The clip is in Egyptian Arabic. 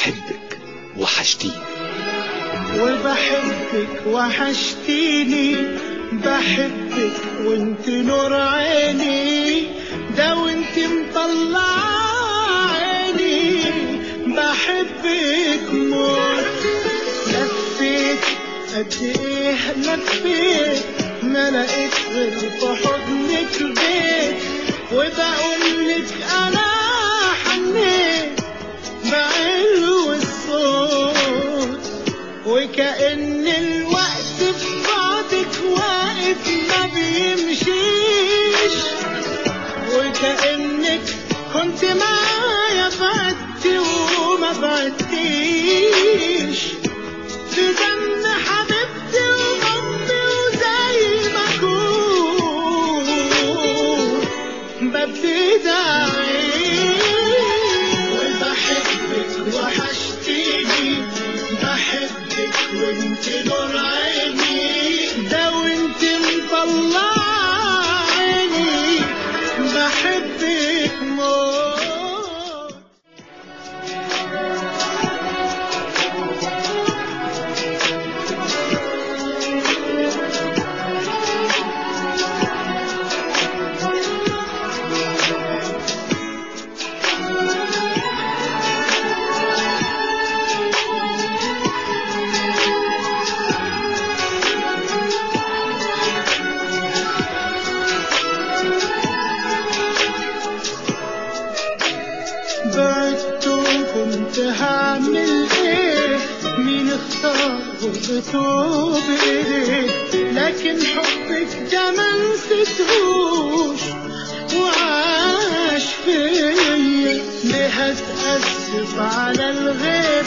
بحبك وحشتيني وبحبك وحشتيني بحبك وانت نور عيني ده وانت مطلع عيني بحبك موت لفيت قد ايه لفيت ما لقيت غير في حضنك البيت وبقول لك انا حنيت بعلو الصوت وكأن الوقت في بعدك واقف ما بيمشيش وكأنك كنت معايا بعدتي وما بعدتيش في دم حبيبتي وأمي وزي ما أكون ببتدي أعيش وبحبك وحشتيني بحبك وانت نور عيني ده وانت مطلع عيني بحبك موت بعدت وكنت هعمل ايه مين اختار غربته بايديه لكن حبك ده ما نسيتهوش وعاش فيا ليه هتأسف على الغيب